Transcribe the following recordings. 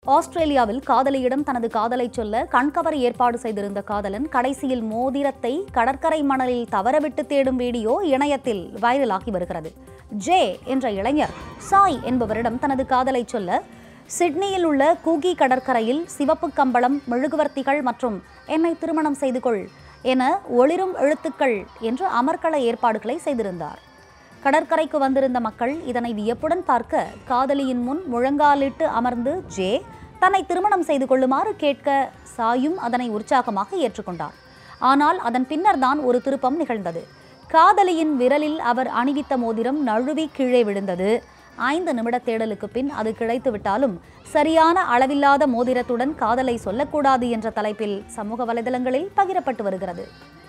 ஆஸ்திரேலியாவில் காதலியிடம் தனது காதலை சொல்ல கண்கவர் ஏற்பாடு செய்திருந்த காதலன் கடைசியில் மோதிரத்தை கடற்கரை மணலில் தவறவிட்டு தேடும் வீடியோ இணையத்தில் வைரலாகி வருகிறது ஜே என்ற இளைஞர் சாய் என்பவரிடம் தனது காதலை சொல்ல சிட்னியில் உள்ள கூகி கடற்கரையில் சிவப்பு கம்பளம் மெழுகுவர்த்திகள் மற்றும் என்னை திருமணம் செய்து கொள் என ஒளிரும் எழுத்துக்கள் என்று அமர்க்கள ஏற்பாடுகளை செய்திருந்தார் கடற்கரைக்கு வந்திருந்த மக்கள் இதனை வியப்புடன் பார்க்க காதலியின் முன் முழங்காலிட்டு அமர்ந்து ஜே தன்னை திருமணம் செய்து கொள்ளுமாறு கேட்க சாயும் அதனை உற்சாகமாக ஏற்றுக்கொண்டார் ஆனால் அதன் பின்னர் தான் ஒரு திருப்பம் நிகழ்ந்தது காதலியின் விரலில் அவர் அணிவித்த மோதிரம் நழுவி கீழே விழுந்தது ஐந்து நிமிட தேடலுக்கு பின் அது கிடைத்து விட்டாலும் சரியான அளவில்லாத மோதிரத்துடன் காதலை சொல்லக்கூடாது என்ற தலைப்பில் சமூக வலைதளங்களில் பகிரப்பட்டு வருகிறது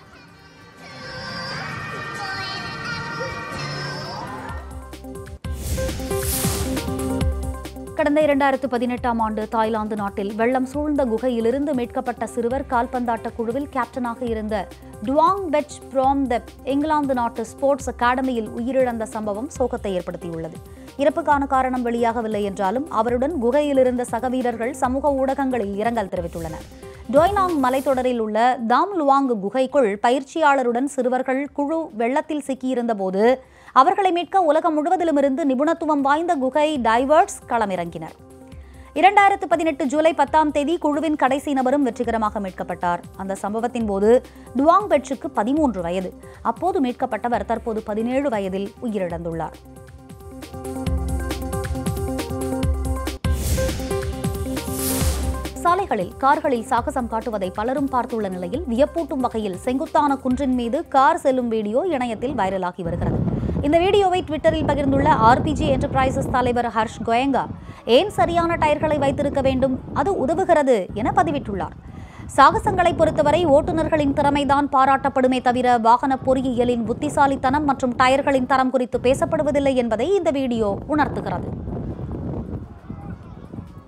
கடந்த இரண்டாயிரத்து பதினெட்டாம் ஆண்டு தாய்லாந்து நாட்டில் வெள்ளம் சூழ்ந்த குகையிலிருந்து மீட்கப்பட்ட சிறுவர் கால்பந்தாட்ட குழுவில் கேப்டனாக இருந்த டுவாங் பெச் ப்ரோம் தெப் இங்கிலாந்து நாட்டு ஸ்போர்ட்ஸ் அகாடமியில் உயிரிழந்த சம்பவம் சோகத்தை ஏற்படுத்தியுள்ளது இறப்புக்கான காரணம் வெளியாகவில்லை என்றாலும் அவருடன் குகையில் இருந்த சக வீரர்கள் சமூக ஊடகங்களில் இரங்கல் தெரிவித்துள்ளனர் டொய்னாங் மலைத்தொடரில் உள்ள தாம் லுவாங் குகைக்குள் பயிற்சியாளருடன் சிறுவர்கள் குழு வெள்ளத்தில் சிக்கியிருந்தபோது அவர்களை மீட்க உலகம் முழுவதிலுமிருந்து நிபுணத்துவம் வாய்ந்த குகை டைவர்ட்ஸ் களமிறங்கினர் இரண்டாயிரத்து பதினெட்டு ஜூலை பத்தாம் தேதி குழுவின் கடைசி நபரும் வெற்றிகரமாக மீட்கப்பட்டார் அந்த சம்பவத்தின் போது டுவாங் பெட்சுக்கு பதிமூன்று வயது அப்போது மீட்கப்பட்டவர் தற்போது பதினேழு வயதில் உயிரிழந்துள்ளார் சாலைகளில் கார்களில் சாகசம் காட்டுவதை பலரும் பார்த்துள்ள நிலையில் வியப்பூட்டும் வகையில் செங்குத்தான குன்றின் மீது கார் செல்லும் வீடியோ இணையத்தில் வைரலாகி வருகிறது இந்த வீடியோவை ட்விட்டரில் பகிர்ந்துள்ள ஆர்பிஜி என்டர்பிரைசஸ் தலைவர் ஹர்ஷ் கோயங்கா ஏன் சரியான டயர்களை வைத்திருக்க வேண்டும் அது உதவுகிறது என பதிவிட்டுள்ளார் சாகசங்களை பொறுத்தவரை ஓட்டுநர்களின் திறமைதான் பாராட்டப்படுமே தவிர வாகன பொறியியலின் புத்திசாலித்தனம் மற்றும் டயர்களின் தரம் குறித்து பேசப்படுவதில்லை என்பதை இந்த வீடியோ உணர்த்துகிறது